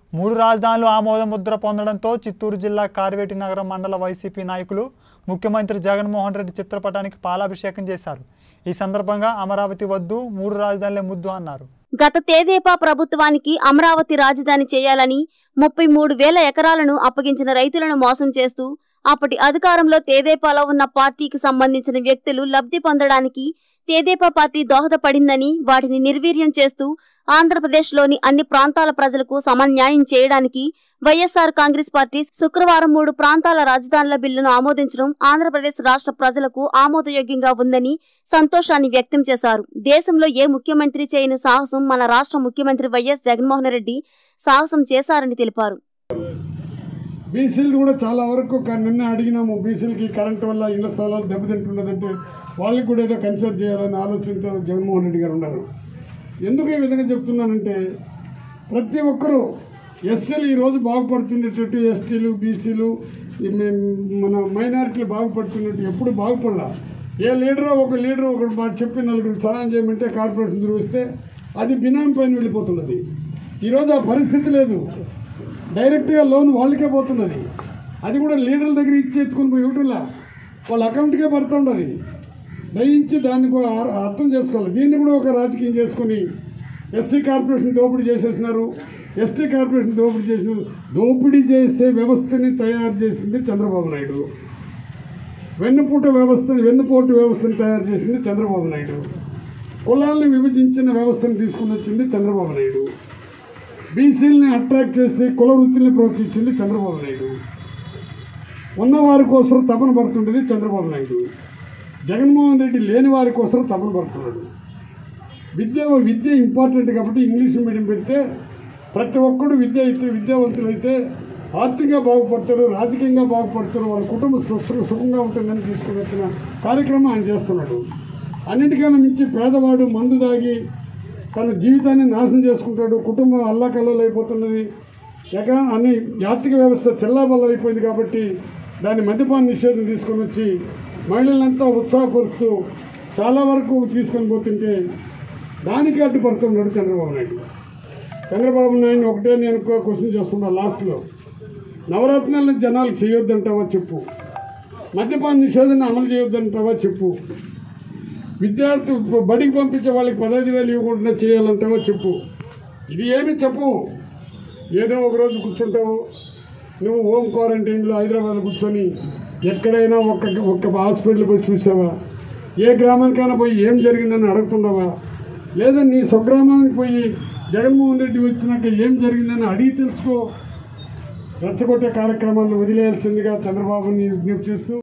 మూడు రాజధానులు ఆమోద ముద్ర పొందడంతో చిత్తూరు జిల్లా కార్వేటి నగరం మండల వైసీపీ నాయకులు ముఖ్యమంత్రి జగన్మోహన్ రెడ్డి చిత్రపటానికి పాలాభిషేకం చేశారు ఈ సందర్భంగా అమరావతి వద్దు మూడు రాజధానులే ముద్దు అన్నారు గత తేదేపా ప్రభుత్వానికి అమరావతి రాజధాని చేయాలని ముప్పై మూడు వేల ఎకరాలను అప్పగించిన రైతులను మోసం చేస్తూ అప్పటి అధికారంలో తేదేపాలో ఉన్న పార్టీకి సంబంధించిన వ్యక్తులు లబ్ధి పొందడానికి తేదేపా పార్టీ దోహదపడిందని వాటిని నిర్వీర్యం చేస్తూ ఆంధ్రప్రదేశ్లోని అన్ని ప్రాంతాల ప్రజలకు సమన్యాయం చేయడానికి వైఎస్ఆర్ కాంగ్రెస్ పార్టీ శుక్రవారం మూడు ప్రాంతాల రాజధానుల బిల్లును ఆమోదించడం ఆంధ్రప్రదేశ్ రాష్ట్ర ప్రజలకు ఆమోదయోగ్యంగా ఉందని సంతోషాన్ని వ్యక్తం చేశారు దేశంలో ఏ ముఖ్యమంత్రి చేయని సాహసం మన రాష్ట్ర ముఖ్యమంత్రి వైఎస్ జగన్మోహన్ రెడ్డి సాహసం చేశారని తెలిపారు బీసీలు కూడా చాలా వరకు క- నిన్న అడిగినాము బీసీలకి కరెంట్ వల్ల ఇళ్ల స్థలాలు దెబ్బతింటున్నదంటే వాళ్ళకి కూడా ఏదో కన్సిడర్ చేయాలని ఆలోచనతో జగన్మోహన్ రెడ్డి గారు ఉన్నారు ఎందుకు ఈ విధంగా చెప్తున్నానంటే ప్రతి ఒక్కరూ ఎస్సీలు ఈరోజు బాగుపడుతున్నట్టు ఎస్టీలు బీసీలు ఈ మే- మన మైనారిటీలు బాగుపడుతున్నట్టు ఎప్పుడు బాగుపడలా ఏ లీడరో ఒక లీడర్ ఒకటి మాట చెప్పి నలుగురు సహాయం చేయమంటే కార్పొరేషన్ ధృవిస్తే అది బినామీ పైన వెళ్ళిపోతున్నది ఈరోజు ఆ పరిస్థితి లేదు డైరెక్ట్గా లోన్ వాళ్ళకే పోతున్నది అది కూడా లీడర్ల దగ్గర ఇచ్చి ఎత్తుకుని పోయి ఇవ్వటంలా వాళ్ళ అకౌంట్కే పడుతుండదు దయించి దాన్ని కూడా అర్- అర్థం చేసుకోవాలి దీన్ని కూడా ఒక రాజకీయం చేసుకొని ఎస్సీ కార్పొరేషన్ దోపిడీ చేసేసినారు ఎస్టీ కార్పొరేషన్ దోపిడీ చేసినారు దోపిడీ చేసే వ్యవస్థని తయారు చేసింది చంద్రబాబు నాయుడు వెన్నుపూట వ్యవస్థని వెన్నుపోటు వ్యవస్థను తయారు చేసింది చంద్రబాబు నాయుడు కులాలను విభజించిన వ్యవస్థను తీసుకుని వచ్చింది చంద్రబాబు నాయుడు బీసీలని అట్రాక్ట్ చేసి కుల వృత్తిని ప్రోత్సహించింది చంద్రబాబు నాయుడు ఉన్నవారి కోసం తపన పడుతుండేది చంద్రబాబు నాయుడు జగన్మోహన్ రెడ్డి లేని వారి కోసం తపన పడుతున్నాడు విద్య విద్య ఇంపార్టెంట్ కాబట్టి ఇంగ్లీష్ మీడియం పెడితే ప్రతి ఒక్కడు విద్య అయితే విద్యావంతులు అయితే ఆర్థికంగా బాగుపడతారు రాజకీయంగా బాగుపడతారు వాళ్ళ కుటుంబం సుఖ- సుఖంగా ఉంటుందని తీసుకుని వచ్చిన కార్యక్రమం ఆయన చేస్తున్నాడు అన్నిటికన్నా మించి పేదవాడు మందు దాగి తన జీవితాన్ని నాశనం చేసుకుంటాడు కుటుంబం అల్లాకల్లోలు అయిపోతున్నది ఎక అని ఆర్థిక వ్యవస్థ చెల్లాబల్ల అయిపోయింది కాబట్టి దాని మద్యపాన నిషేధం తీసుకొని వచ్చి మహిళలంతా ఉత్సాహపరుస్తూ చాలా వరకు తీసుకొని పోతుంటే దానికి అడ్డుపడుతున్నాడు చంద్రబాబు నాయుడు చంద్రబాబు నాయుడు ఒకటే నేను క్వశ్చన్ చేస్తున్నా లాస్ట్లో నవరత్నాలను జనాలకు చేయొద్దంటావా చెప్పు మద్యపాన నిషేధాన్ని అమలు చేయొద్దంటావా చెప్పు విద్యార్థి బడికి పంపించే వాళ్ళకి పదహైదు వేలు ఇవ్వకుండా చేయాలంటావా చెప్పు ఇది ఏమి చెప్పు ఏదో ఒక రోజు కూర్చుంటావు నువ్వు హోమ్ క్వారంటైన్లో హైదరాబాద్ కూర్చొని ఎక్కడైనా ఒక్క ఒక్క హాస్పిటల్ పోయి చూసావా ఏ గ్రామానికైనా పోయి ఏం జరిగిందని అడుగుతుండవా లేదా నీ స్వగ్రామానికి పోయి జగన్మోహన్ రెడ్డి వచ్చినాక ఏం జరిగిందని అడిగి తెలుసుకో రెచ్చగొట్టే కార్యక్రమాలను వదిలేయాల్సిందిగా చంద్రబాబుని విజ్ఞప్తి చేస్తూ